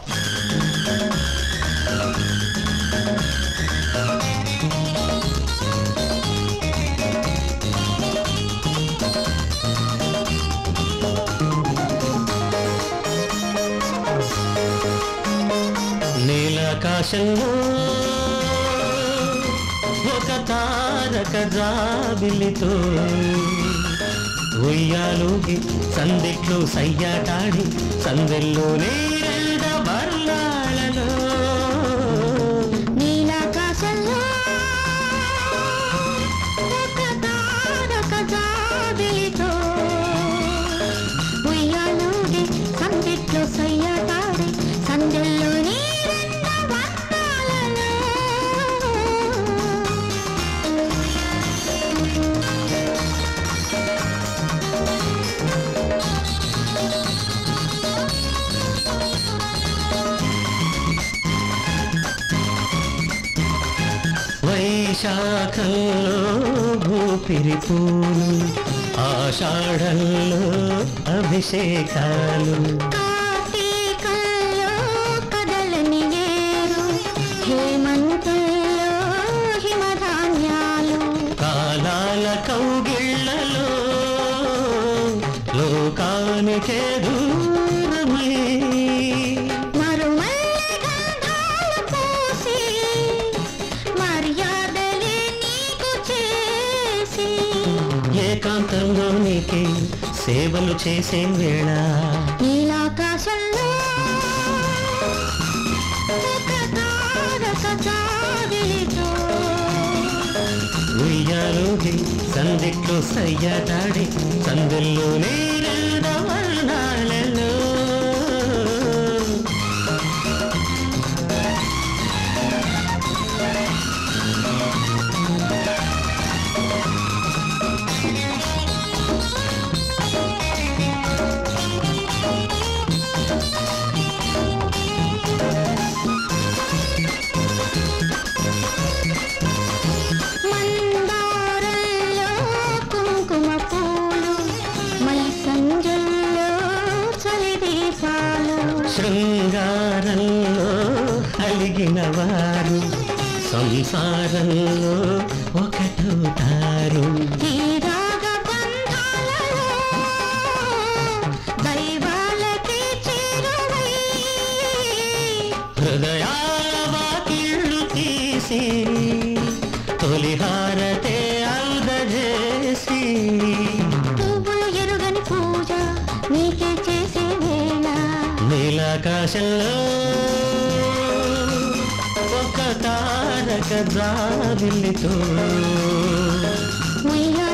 నీలాకాశంలో ఒక తారక జాబిలితో ఉయ్యాలోకి సందిట్లో సయ్యాటాడి సందెల్లో నీరెండ వర్ణాలలో నీలాకాశంలో ఒక తారక జాబిలితో ఉయ్యాలూడి సందిట్లో సయ్యటాడి సందెల్లో నీరెండ వర్ణాలలో వైశాఖంలో భూపిరి పూలు ఆషాఢంలో అభిషేకాలు కార్తీకంలో కదలని ఏరు హేమంతుల్లో హిమధాన్యాలు కాలాల కౌగిళ్ళలో లోకానికే దూరమై మరుమల్లె గంధాలు పూసి మర్యాదలే నీకు చేసి ఏకాంతంలో నీకే సేవలు చేసే వేళ నీలాకాశంలో ఒక తారక జాబిలితో ఉయ్యాలోగి సందిట్లో సయ్యాటాడి సందుల్లో నీరెండ వర్ణాలలో మందారంలో కుంకుమ పూలు మై సంజల్లో చలి దీపాలు శృంగారంలో అలిగిన వారు సంసారంలో ఒకటవుతారు ఈ రాగ బంధాలలో దైవాలకి చేరువై హృదయాల వాకిళ్ళు తీసి తొలిహారతే అందజేసి పువ్వులు ఎరుగని పూజ నీకే చేసే వేళ నీలాకాశంలో ఒక తారక జాబిలితో ఉయ్యాల